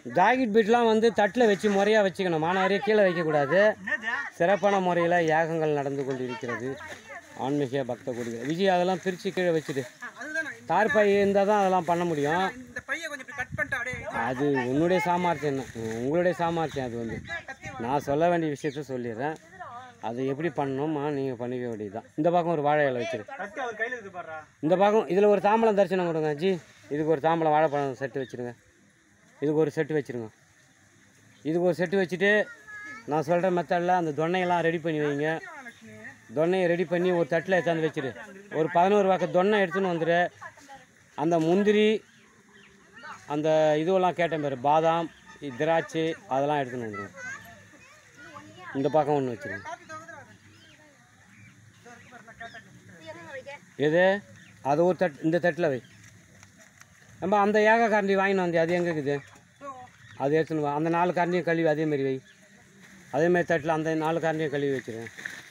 jacket பீட்லாம் வந்து தட்டில் வச்சு முறையாக வச்சுக்கணும் மாணவரே கீழே வைக்கக்கூடாது சிறப்பான முறையில் யாகங்கள் நடந்து கொண்டு இருக்கிறது ஆன்மீக பக்த கொடிகள் விஜய் அதெல்லாம் பிரித்து கீழே வச்சுடு அதுதான் நான் தார்பாய் இருந்தால் தான் அதெல்லாம் பண்ண முடியும் இந்த பையை கொஞ்சம் இப்படி கட் பண்ணிட்டு அப்படியே அது உன்னுடைய சாமர்த்தியம் தான் உங்களுடைய சாமர்த்தியம் அது வந்து நான் சொல்ல வேண்டிய விஷயத்த சொல்லிடுறேன் அது எப்படி பண்ணணுமா நீங்கள் பண்ணிக்க வேண்டியதுதான் இந்த பக்கம் ஒரு வாழை இலை வச்சிரு கத்தி அவர் கையில் இருக்கு பாடுறா இந்த பக்கம் இதில் ஒரு தாம்பலம் தரிசனம் கொடுங்க ஜி இதுக்கு ஒரு தாம்பலம் வாழைப்பழம் செட்டு வச்சுருங்க இதுக்கு ஒரு செட்டு வச்சுருங்க இதுக்கு ஒரு செட்டு வச்சுட்டு நான் சொல்கிற மெத்தடில் அந்த தொன்னையெல்லாம் ரெடி பண்ணி வைங்க தொன்னையை ரெடி பண்ணி ஒரு தட்டில் எடுத்தாந்து வச்சிரு ஒரு பதினோரு வாக்க தொன்னை எடுத்துன்னு வந்துடு அந்த முந்திரி அந்த இதுவெல்லாம் கேட்டேன் பேர் பாதாம் இ- திராட்சை அதெல்லாம் எடுத்துன்னு வந்துடுங்க இந்த பக்கம் ஒன்று வச்சுருங்க எது அது ஒரு தட் இந்த தட்டில் வை நம்ம அந்த ஏக கரண்டி வாங்கின்னு வந்தே அது எங்கே இருக்குது அது எடுத்துன்னு வா அந்த நாலு கரண்டியும் கழுவி அதேமாரி வை அதேமாரி தட்டில் அந்த நாலு கரண்டியும் கழுவி வச்சுருவேன்